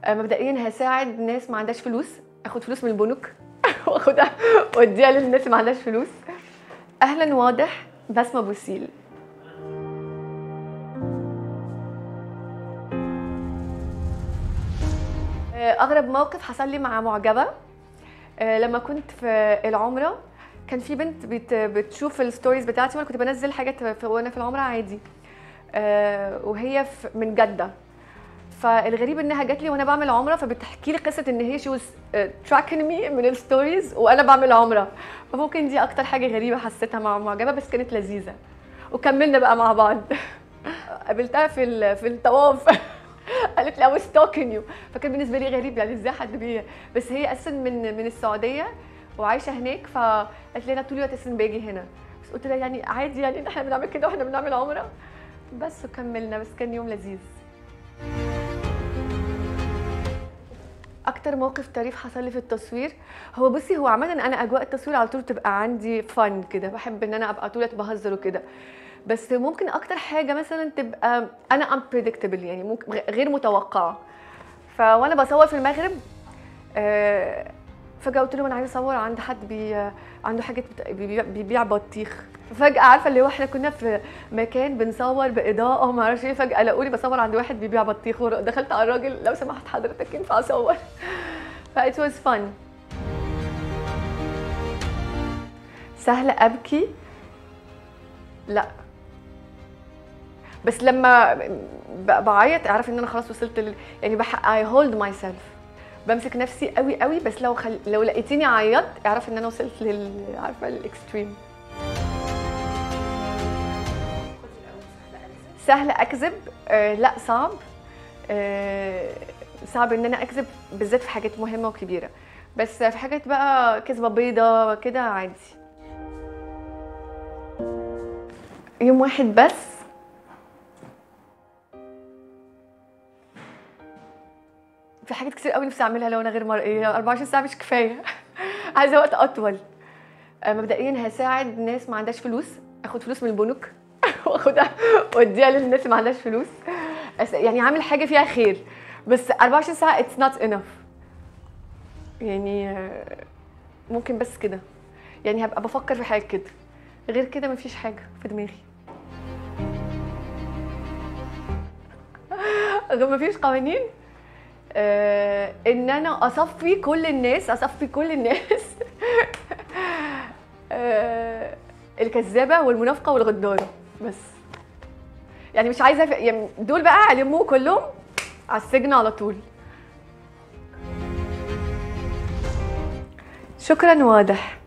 آه، مبدئيا هساعد ناس ما عندهاش فلوس اخد فلوس من البنوك واخدها واديها للناس اللي ما عندهاش فلوس اهلا واضح بسمه بوسيل آه، اغرب موقف حصل لي مع معجبه آه، لما كنت في العمره كان في بنت بت بتشوف الستوريز بتاعتي وانا كنت بنزل حاجات في- وانا في العمره عادي آه، وهي في- من جده فالغريب انها جات لي وانا بعمل عمره فبتحكي لي قصه ان هي شي واز تراكن مي من الستوريز وانا بعمل عمره فممكن دي اكتر حاجه غريبه حسيتها مع معجبه بس كانت لذيذه وكملنا بقى مع بعض قابلتها في ال- في الطواف قالت لي I was stalking you فكان بالنسبه لي غريب يعني ازاي حد بي بس هي اساسا من من السعوديه وعايشه هناك فقالت لي انا طول الوقت اساسا باجي هنا بس قلت لها يعني عادي يعني ان احنا بنعمل كده واحنا بنعمل عمره بس وكملنا بس كان يوم لذيذ اكتر موقف طريف حصل لي في التصوير هو بصي هو عامه انا اجواء التصوير على طول تبقى عندي فن كده بحب ان انا ابقى طول الوقت بهزر وكده بس ممكن اكتر حاجه مثلا تبقى انا unpredictable يعني ممكن غ- غير متوقعه فوانا بصور في المغرب آه، فجاه قلت لهم انا عايزه اصور عند حد بي عنده حاجه بت- بيبيع, بيبيع بطيخ فجاه عارفه اللي هو احنا كنا في مكان بنصور باضاءه وما اعرفش ايه فجاه لقوني بصور عند واحد بيبيع بطيخ ودخلت على الراجل لو سمحت حضرتك ينفع اصور ف it was fun سهل ابكي لا بس لما ب- بعيط اعرف ان انا خلاص وصلت لل... يعني بح... I hold myself بمسك نفسي قوي قوي بس لو خل... لو لقيتيني عيطت اعرف ان انا وصلت لل عارفه الاكستريم سهل اكذب آه لا صعب آه صعب ان انا اكذب بالذات في حاجات مهمه وكبيره بس في حاجات بقى كذبه بيضه كده عادي يوم واحد بس في حاجات كتير قوي نفسي اعملها لو انا غير مرئيه 24 ساعه مش كفايه عايزه وقت اطول آه، مبدئيا هساعد ناس ما عندهاش فلوس اخد فلوس من البنوك واخدها واديها للناس اللي ما عندهاش فلوس أس- يعني عامل حاجه فيها خير بس 24 ساعه اتس نوت انف يعني آه، ممكن بس كده يعني هبقى بفكر في حاجه كده غير كده مفيش حاجه في دماغي غير مفيش قوانين آه ان انا اصفي كل الناس اصفي كل الناس آه الكذابه والمنافقه والغداره بس يعني مش عايزه يعني دول بقى علموه كلهم على السجن على طول شكرا واضح